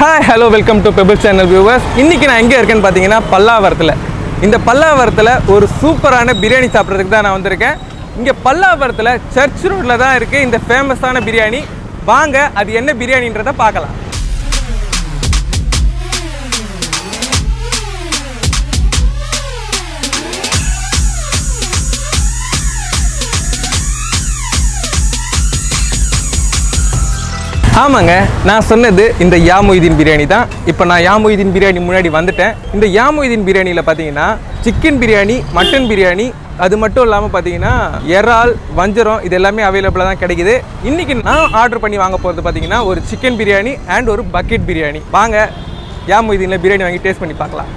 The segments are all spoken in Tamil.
hi hello welcome to pebble channel viewers இன்னைக்கு நான் எங்கே இருக்கேன்னு பார்த்தீங்கன்னா பல்லாவரத்தில் இந்த பல்லாவரத்தில் ஒரு சூப்பரான பிரியாணி சாப்பிட்றதுக்கு தான் நான் வந்திருக்கேன் இங்கே பல்லாவரத்தில் சர்ச் ரோட்டில் தான் இருக்குது இந்த ஃபேமஸான பிரியாணி வாங்க அது என்ன பிரியாணின்றதை பார்க்கலாம் ஆமாங்க நான் சொன்னது இந்த யாமொய்தீன் பிரியாணி தான் இப்போ நான் யாமொய்தீன் பிரியாணி முன்னாடி வந்துட்டேன் இந்த யாமொய்தீன் பிரியாணியில் பார்த்தீங்கன்னா சிக்கன் பிரியாணி மட்டன் பிரியாணி அது மட்டும் இல்லாமல் பார்த்தீங்கன்னா இறால் வஞ்சரம் இது எல்லாமே அவைலபிளாக தான் கிடைக்குது இன்றைக்கி நான் ஆர்டர் பண்ணி வாங்க போகிறது பார்த்தீங்கன்னா ஒரு சிக்கன் பிரியாணி அண்ட் ஒரு பக்கெட் பிரியாணி வாங்க யாமொய்தீனில் பிரியாணி வாங்கி டேஸ்ட் பண்ணி பார்க்கலாம்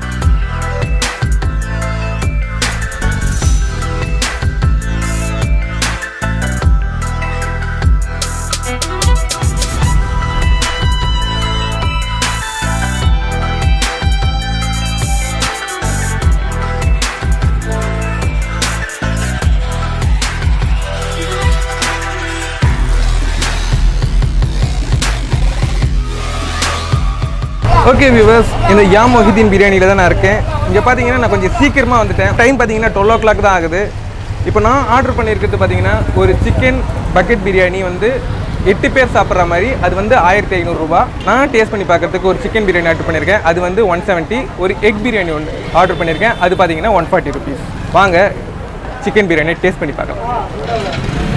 ஓகே வியூவர்ஸ் இந்த யா மொஹிதீன் பிரியாணியில் தான் நான் இருக்கேன் இங்கே பார்த்தீங்கன்னா நான் கொஞ்சம் சீக்கிரமாக வந்துட்டேன் டைம் பார்த்தீங்கன்னா டுவெல் ஓ கிளாக் தான் ஆகுது இப்போ நான் ஆர்டர் பண்ணியிருக்கிறது பார்த்தீங்கன்னா ஒரு சிக்கன் பக்கெட் பிரியாணி வந்து எட்டு பேர் சாப்பிட்ற மாதிரி அது வந்து ஆயிரத்தி ஐநூறுரூபா நான் டேஸ்ட் பண்ணி பார்க்கறதுக்கு ஒரு சிக்கன் பிரியாணி ஆர்டர் பண்ணியிருக்கேன் அது வந்து ஒன் செவன்ட்டி ஒரு எக் பிரியாணி ஒன்று ஆர்டர் பண்ணியிருக்கேன் அது பார்த்தீங்கன்னா ஒன் ஃபார்ட்டி ருபீஸ் வாங்க சிக்கன் பிரியாணி டேஸ்ட் பண்ணி பார்க்கலாம்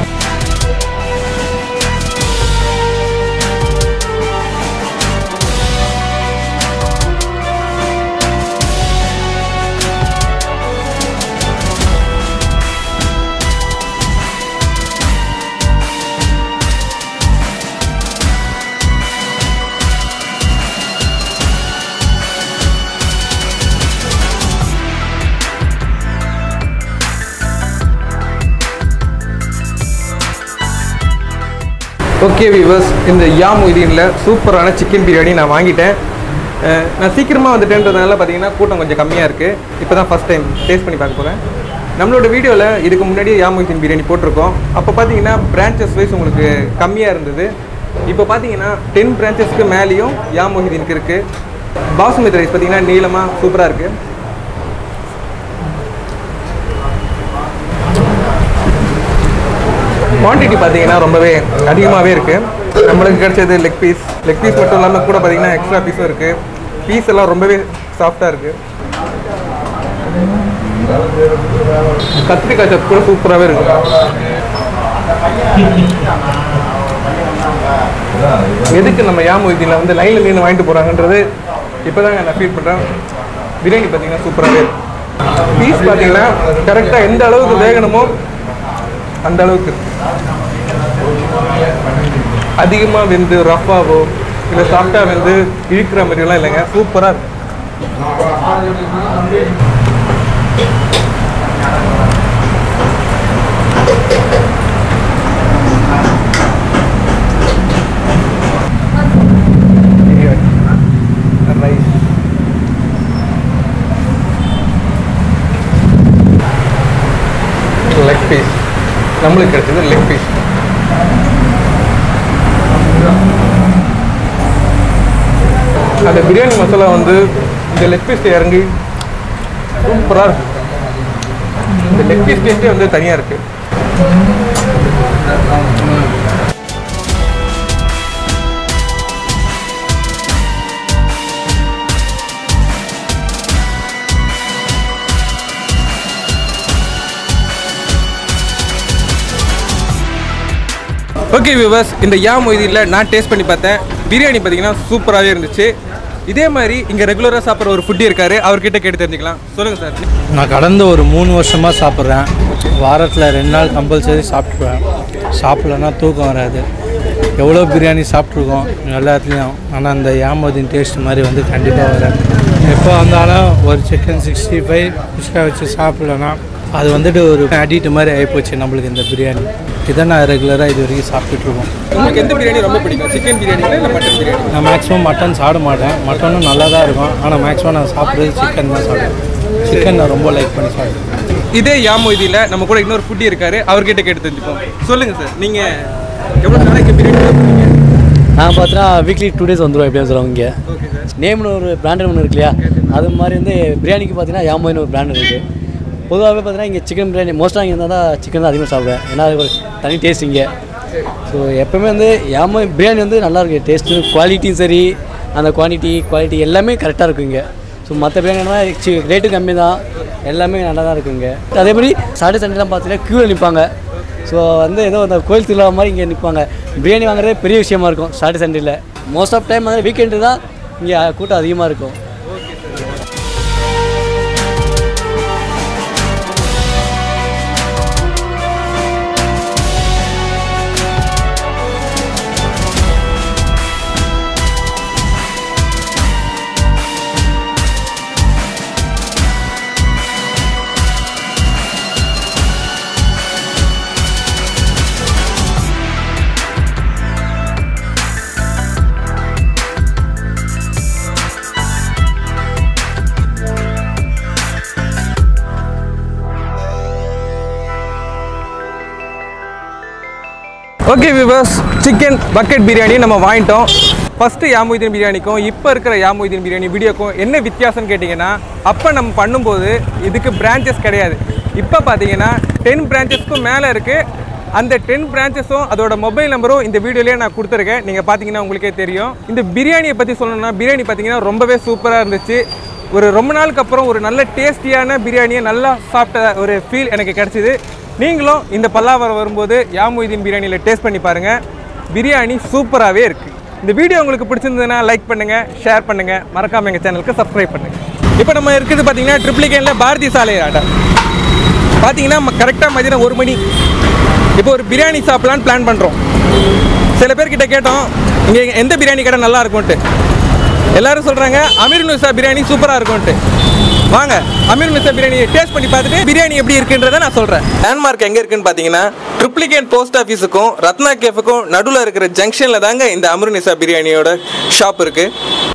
ஓகே விவர்ஸ் இந்த யா மொய்தீனில் சூப்பரான சிக்கன் பிரியாணி நான் வாங்கிட்டேன் அஹ் நான் சீக்கிரமாக வந்துட்டேன்றதுனால பார்த்தீங்கன்னா கூட்டம் கொஞ்சம் கம்மியாக இருக்குது இப்போ தான் ஃபஸ்ட் டைம் டேஸ்ட் பண்ணி பார்க்க போகிறேன் நம்மளோட வீடியோவில் இதுக்கு முன்னாடியே யா மொய்தீன் பிரியாணி போட்டிருக்கோம் அப்போ பார்த்தீங்கன்னா பிரான்ச்சஸ் வைஸ் உங்களுக்கு கம்மியாக இருந்தது இப்போ பார்த்தீங்கன்னா டென் பிரான்ச்சஸ்க்கு மேலேயும் யா மொஹிதீனுக்கு இருக்குது பாசுமதி ரைஸ் பார்த்தீங்கன்னா நீளமாக சூப்பராக இருக்குது குவான்டிட்டி பார்த்தீங்கன்னா ரொம்பவே அதிகமாகவே இருக்குது நம்மளுக்கு கிடைச்சது லெக் பீஸ் லெக் பீஸ் மட்டும் இல்லாமல் கூட பார்த்தீங்கன்னா எக்ஸ்ட்ரா பீஸும் இருக்குது பீஸ் எல்லாம் ரொம்பவே சாஃப்டாக இருக்குது கத்திரிக்காய் சப் கூட சூப்பராகவே இருக்கு எதுக்கு நம்ம யாமொய்தீனில் வந்து லைனில் மீன் வாங்கிட்டு போகிறாங்கன்றது இப்போ தாங்க நான் ஃபீல் பண்ணுறேன் பிரியாணி பார்த்தீங்கன்னா சூப்பராகவே இருக்கு பீஸ் பார்த்தீங்கன்னா கரெக்டாக எந்த அளவுக்கு வேகணுமோ அந்த அளவுக்கு அதிகமாக வெந்து ரஃபாவோ இல்லை சாஃப்டாக வெந்து இழுக்கிற மாதிரிலாம் இல்லைங்க சூப்பராக இருக்கு ரைஸ் லெக் பீஸ் நம்மளுக்கு கிடைச்சது லெக் பீஸ் அந்த பிரியாணி மசாலா வந்து இந்த லெக் பீஸ் இறங்கி சூப்பராக இருக்கு இந்த லெக் பீஸ் டேஸ்ட்டே வந்து தனியாக இருக்கு ஓகே வியூவர்ஸ் இந்த யா மொய்தியில் நான் டேஸ்ட் பண்ணி பார்த்தேன் பிரியாணி பார்த்தீங்கன்னா சூப்பராகவே இருந்துச்சு இதே மாதிரி இங்கே ரெகுலராக சாப்பிட்ற ஒரு ஃபுட்டி இருக்காரு அவர்கிட்ட கேட்டு தெரிஞ்சுக்கலாம் சொல்லுங்கள் சார் நான் கடந்த ஒரு மூணு வருஷமாக சாப்பிட்றேன் வாரத்தில் ரெண்டு நாள் கம்பல்சரி சாப்பிட்ருவேன் சாப்பிட்லன்னா தூக்கம் வராது எவ்வளோ பிரியாணி சாப்பிட்ருக்கோம் எல்லாத்துலேயும் ஆனால் அந்த யாமதின் டேஸ்ட் மாதிரி வந்து கண்டிப்பாக வராது எப்போ வந்தாலும் ஒரு சிக்கன் சிக்ஸ்டி ஃபைவ் குஷ்கா வச்சு சாப்பிட்லன்னா அது வந்துட்டு ஒரு அடிக்ட் மாதிரி ஆகிப்போச்சு நம்மளுக்கு இந்த பிரியாணி இதை நான் ரெகுலராக இது வரைக்கும் சாப்பிட்டுட்ருக்கோம் உங்களுக்கு எந்த பிரியாணி ரொம்ப பிடிக்கும் சிக்கன் பிரியாணி இல்லை மட்டன் பிரியாணி நான் மேக்ஸிமம் மட்டன் சாப்பிட மாட்டேன் மட்டனும் நல்லா தான் இருக்கும் ஆனால் மேக்ஸிமம் நான் சாப்பிட்றது சிக்கன் தான் சாப்பிடுவேன் சிக்கன் நான் ரொம்ப லைக் பண்ணி சாப்பிடுவேன் இதே யாமொய்தியில் நம்ம கூட இன்னொரு ஃபுட்டி இருக்காரு அவர்கிட்ட கேட்டு தெரிஞ்சுப்போம் சொல்லுங்கள் சார் நீங்கள் எவ்வளோ நாளைக்கு பிரியாணி சாப்பிடுவீங்க நான் பார்த்தீங்கன்னா வீக்லி டூ டேஸ் வந்துடும் எப்படியும் சொல்லுவாங்க இங்கே நேம்னு ஒரு பிராண்டட் ஒன்று இருக்கு இல்லையா அது மாதிரி வந்து பிரியாணிக்கு பார்த்தீங்கன்னா யாமோன்னு ஒரு பிராண்ட் இருக்குது பொதுவாகவே பார்த்தீங்கன்னா இங்கே சிக்கன் பிரியாணி மோஸ்ட்டாக இங்கே இருந்தால் தான் சிக்கன் தான் அதிகமாக சாப்பிடுவேன் ஏன்னா அது ஒரு தனி டேஸ்ட் இங்கே ஸோ எப்போவுமே வந்து யாமோ பிரியாணி வந்து நல்லா இருக்கு டேஸ்ட்டு குவாலிட்டியும் சரி அந்த குவான்டிட்டி குவாலிட்டி எல்லாமே கரெக்டாக இருக்கும் இங்கே ஸோ மற்ற பிரியாணினா ரேட்டு கம்மி தான் எல்லாமே நல்லா தான் இருக்குங்க அதே மாதிரி சாட்டர்டே சண்டேலாம் பார்த்தீங்கன்னா க்யூவில் நிற்பாங்க ஸோ வந்து ஏதோ அந்த கோயில் திருவிழா மாதிரி இங்கே நிற்பாங்க பிரியாணி வாங்குறதே பெரிய விஷயமா இருக்கும் சாட்டர்டே சண்டேல மோஸ்ட் ஆஃப் டைம் வந்து வீக்கெண்டு தான் இங்கே கூட்டம் அதிகமாக இருக்கும் okay viewers chicken bucket biryani நம்ம வாங்கிட்டோம் ஃபஸ்ட்டு யாமுதீன் பிரியாணிக்கும் இப்போ இருக்கிற யாமுதீன் பிரியாணி வீடியோக்கும் என்ன வித்தியாசம்னு கேட்டிங்கன்னா அப்போ நம்ம பண்ணும்போது இதுக்கு பிரான்ச்சஸ் கிடையாது இப்போ பார்த்தீங்கன்னா டென் பிரான்ச்சஸ்க்கும் மேலே இருக்குது அந்த டென் பிரான்ச்சஸும் அதோட மொபைல் நம்பரும் இந்த வீடியோலேயே நான் கொடுத்துருக்கேன் நீங்கள் பார்த்தீங்கன்னா உங்களுக்கே தெரியும் இந்த பிரியாணியை பற்றி சொல்லணும்னா பிரியாணி பார்த்தீங்கன்னா ரொம்பவே சூப்பராக இருந்துச்சு ஒரு ரொம்ப நாளுக்கு அப்புறம் ஒரு நல்ல டேஸ்டியான பிரியாணியை நல்லா சாப்பிட்ட ஒரு ஃபீல் எனக்கு கிடச்சிது நீங்களும் இந்த பல்லாவரம் வரும்போது யாமுதீன் பிரியாணியில் டேஸ்ட் பண்ணி பாருங்கள் பிரியாணி சூப்பராகவே இருக்குது இந்த வீடியோ உங்களுக்கு பிடிச்சிருந்ததுன்னா லைக் பண்ணுங்கள் ஷேர் பண்ணுங்கள் மறக்காமல் எங்கள் சேனலுக்கு சப்ஸ்கிரைப் பண்ணுங்கள் இப்போ நம்ம இருக்குது பார்த்தீங்கன்னா ட்ரிப்ளிகேனில் பாரதி சாலை ஆட்டா பார்த்தீங்கன்னா கரெக்டாக மதியம் ஒரு மணி இப்போ ஒரு பிரியாணி சாப்பிட்லான்னு பிளான் பண்ணுறோம் சில பேர்கிட்ட கேட்டோம் இங்கே எந்த பிரியாணி கடை நல்லா இருக்கும்ன்ட்டு எல்லாரும் சொல்கிறாங்க அமீர் நுசா பிரியாணி சூப்பராக இருக்கும்ன்ட்டு வாங்க அமீர் நுசா பிரியாணி டேஸ்ட் பண்ணி பார்த்துட்டு பிரியாணி எப்படி இருக்குன்றதை நான் சொல்கிறேன் லேண்ட்மார்க் எங்கே இருக்குன்னு பார்த்தீங்கன்னா ட்ரிப்ளிகேட் போஸ்ட் ஆஃபீஸுக்கும் ரத்னா கேஃபுக்கும் நடுவில் இருக்கிற ஜங்ஷனில் தாங்க இந்த அமீர் நிசா பிரியாணியோட ஷாப் இருக்குது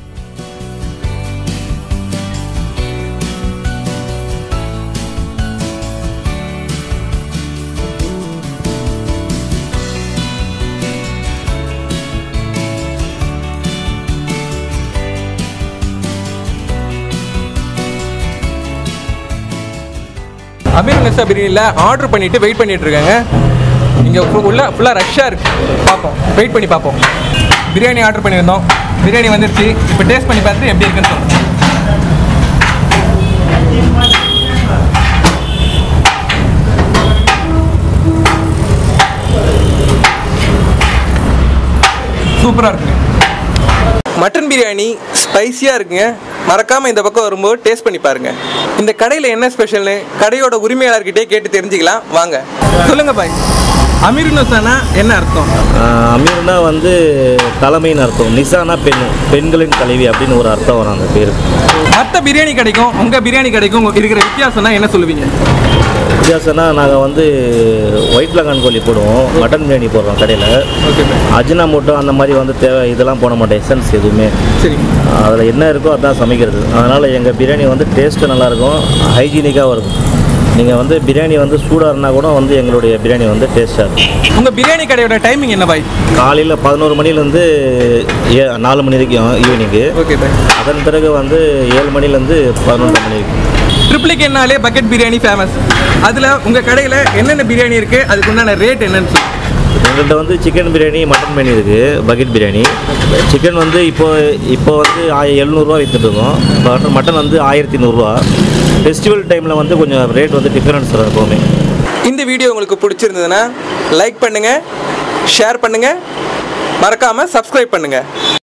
அமீர் நெசா பிரியாணியில் ஆர்டர் பண்ணிட்டு வெயிட் பண்ணிட்டு இருக்காங்க இங்கே உள்ள ஃபுல்லாக ரஷ்ஷாக இருக்கு பார்ப்போம் வெயிட் பண்ணி பார்ப்போம் பிரியாணி ஆர்டர் பண்ணியிருந்தோம் பிரியாணி வந்துருச்சு இப்போ டேஸ்ட் பண்ணி பார்த்துட்டு எப்படி இருக்குன்னு சொல்லுங்கள் சூப்பராக இருக்குங்க மட்டன் பிரியாணி ஸ்பைசியாக இருக்குங்க மறக்காமல் இந்த பக்கம் வரும்போது டேஸ்ட் பண்ணி பாருங்க இந்த கடையில் என்ன ஸ்பெஷல்னு கடையோட உரிமையாளர்கிட்டே கேட்டு தெரிஞ்சுக்கலாம் வாங்க சொல்லுங்க பாய் அமீர் நுசானா என்ன அர்த்தம் ஆஹ் அமீர்னா வந்து தலைமைன்னு அர்த்தம் நிசானா பெண் பெண்களின் தலைவி அப்படின்னு ஒரு அர்த்தம் வரும் அந்த பேருக்கு மற்ற பிரியாணி கிடைக்கும் உங்கள் பிரியாணி கிடைக்கும் இருக்கிற வித்தியாசம்னா என்ன சொல்லுவீங்க வித்தியாசம்னா நாங்கள் வந்து ஒயிட் லகான் கோழி போடுவோம் மட்டன் பிரியாணி போடுறோம் கடையில் ஓகே பாய் அஜினா மட்டும் அந்த மாதிரி வந்து தேவை இதெல்லாம் போட மாட்டோம் எசன்ஸ் எதுவுமே சரி அதில் என்ன இருக்கோ அதான் சமைக்கிறது அதனால் எங்கள் பிரியாணி வந்து டேஸ்ட்டு நல்லாயிருக்கும் ஹைஜீனிக்காகவும் இருக்கும் நீங்கள் வந்து பிரியாணி வந்து சூடாக இருந்தால் கூட வந்து எங்களுடைய பிரியாணி வந்து டேஸ்ட்டாக இருக்கும் உங்கள் பிரியாணி கடையோட டைமிங் என்ன பாய் காலையில் பதினோரு மணிலேருந்து ஏ நாலு மணி வரைக்கும் ஈவினிங்கு ஓகே பாய் அதன் பிறகு வந்து ஏழு மணிலேருந்து பதினொன்று மணி வரைக்கும் ட்ரிப்ளிகேட்னாலே பக்கெட் பிரியாணி ஃபேமஸ் அதில் உங்கள் கடையில் என்னென்ன பிரியாணி இருக்குது அதுக்கு உண்டான ரேட் என்னன்னு சொல்லுங்க எங்கள்கிட்ட வந்து சிக்கன் பிரியாணி மட்டன் பிரியாணி இருக்குது பக்கெட் பிரியாணி சிக்கன் வந்து இப்போ இப்போ வந்து ஆய எழுநூறுவா விற்றுட்ருக்கோம் மட்டன் மட்டன் வந்து ஆயிரத்தி நூறுரூவா ஃபெஸ்டிவல் டைமில் வந்து கொஞ்சம் ரேட் வந்து டிஃப்ரென்ஸ் வரும் எப்போவுமே இந்த வீடியோ உங்களுக்கு பிடிச்சிருந்ததுன்னா லைக் பண்ணுங்கள் ஷேர் பண்ணுங்கள் மறக்காமல் சப்ஸ்கிரைப் பண்ணுங்கள்